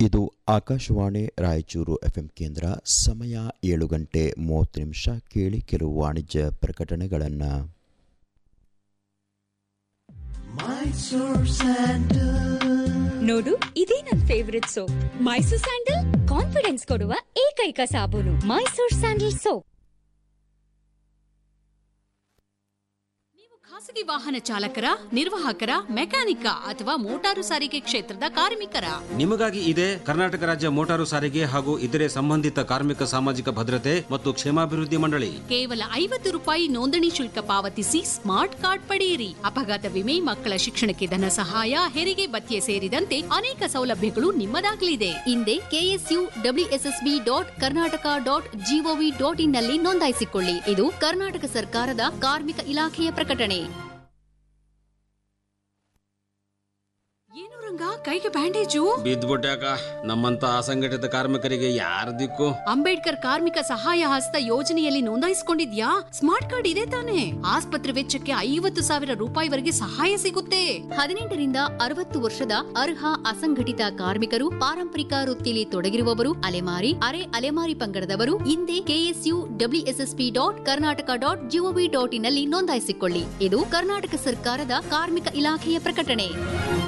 ಇದು ಆಕಾಶವಾಣಿ ರಾಯಚೂರು ಎಫ್ಎಂ ಕೇಂದ್ರ ಸಮಯ ಏಳು ಗಂಟೆ ಮೂವತ್ತು ನಿಮಿಷ ಕೇಳಿ ಕೆಲವು ವಾಣಿಜ್ಯ ಪ್ರಕಟಣೆಗಳನ್ನು ನೋಡು ಇದೇ ನನ್ favourite soap Mysore sandal confidence ಕೊಡುವ ಏಕೈಕ ಸಾಬೂನು ಮೈಸೂರ್ ಸ್ಯಾಂಡಲ್ ಸೋಪ್ ನೀವು ಖಾಸಗಿ ವಾಹನ ಚಾಲಕರ ನಿರ್ವಾಹಕರ ಮೆಕ್ಯಾನಿಕ ಅಥವಾ ಮೋಟಾರು ಸಾರಿಗೆ ಕ್ಷೇತ್ರದ ಕಾರ್ಮಿಕರ ನಿಮಗಾಗಿ ಇದೆ ಕರ್ನಾಟಕ ರಾಜ್ಯ ಮೋಟಾರು ಸಾರಿಗೆ ಹಾಗೂ ಇತರೆ ಸಂಬಂಧಿತ ಕಾರ್ಮಿಕ ಸಾಮಾಜಿಕ ಭದ್ರತೆ ಮತ್ತು ಕ್ಷೇಮಾಭಿವೃದ್ಧಿ ಮಂಡಳಿ ಕೇವಲ ಐವತ್ತು ರೂಪಾಯಿ ನೋಂದಣಿ ಶುಲ್ಕ ಪಾವತಿಸಿ ಸ್ಮಾರ್ಟ್ ಕಾರ್ಡ್ ಪಡೆಯಿರಿ ಅಪಘಾತ ವಿಮೆ ಮಕ್ಕಳ ಶಿಕ್ಷಣಕ್ಕೆ ಧನ ಸಹಾಯ ಹೆರಿಗೆ ಭತ್ಯೆ ಸೇರಿದಂತೆ ಅನೇಕ ಸೌಲಭ್ಯಗಳು ನಿಮ್ಮದಾಗಲಿದೆ ಹಿಂದೆ K S U W S S B dot Karnataka dot G O V dot in ನಲ್ಲಿ ನೋಂದಾಯಿಸಿಕೊಳ್ಳಿ ಇದು ಕರ್ನಾಟಕ ಸರ್ಕಾರದ ಕಾರ್ಮಿಕ ಇಲಾಖೆಯ ಪ್ರಕಟಣೆ ಏನು ರಂಗ ಕೈಗೆ ಬ್ಯಾಂಡೇಜು ಬಿದ್ದ್ಬಿಟ್ಯಾಕ ನಮ್ಮಂತ ಅಸಂಘಟಿತ ಕಾರ್ಮಿಕರಿಗೆ ಯಾರ ದಿಕ್ಕು ಅಂಬೇಡ್ಕರ್ ಕಾರ್ಮಿಕ ಸಹಾಯ ಹಸ್ತ ಯೋಜನೆಯಲ್ಲಿ ನೋಂದಾಯಿಸಿಕೊಂಡಿದ್ಯಾ ಸ್ಮಾರ್ಟ್ ಕಾರ್ಡ್ ಇದೆ ತಾನೆ ಆಸ್ಪತ್ರೆ ವೆಚ್ಚಕ್ಕೆ ಐವತ್ತು ಸಾವಿರ ರೂಪಾಯಿವರೆಗೆ ಸಹಾಯ ಸಿಗುತ್ತೆ ಹದಿನೆಂಟರಿಂದ ಅರವತ್ತು ವರ್ಷದ ಅರ್ಹ ಅಸಂಘಟಿತ ಕಾರ್ಮಿಕರು ಪಾರಂಪರಿಕ ವೃತ್ತಿಯಲ್ಲಿ ತೊಡಗಿರುವವರು ಅಲೆಮಾರಿ ಅರೆ ಅಲೆಮಾರಿ ಪಂಗಡದವರು ಹಿಂದೆ K S U W S S P dot Karnataka dot G O V dot in ನಲ್ಲಿ ನೋಂದಾಯಿಸಿಕೊಳ್ಳಿ ಇದು ಕರ್ನಾಟಕ ಸರ್ಕಾರದ ಕಾರ್ಮಿಕ ಇಲಾಖೆಯ ಪ್ರಕಟಣೆ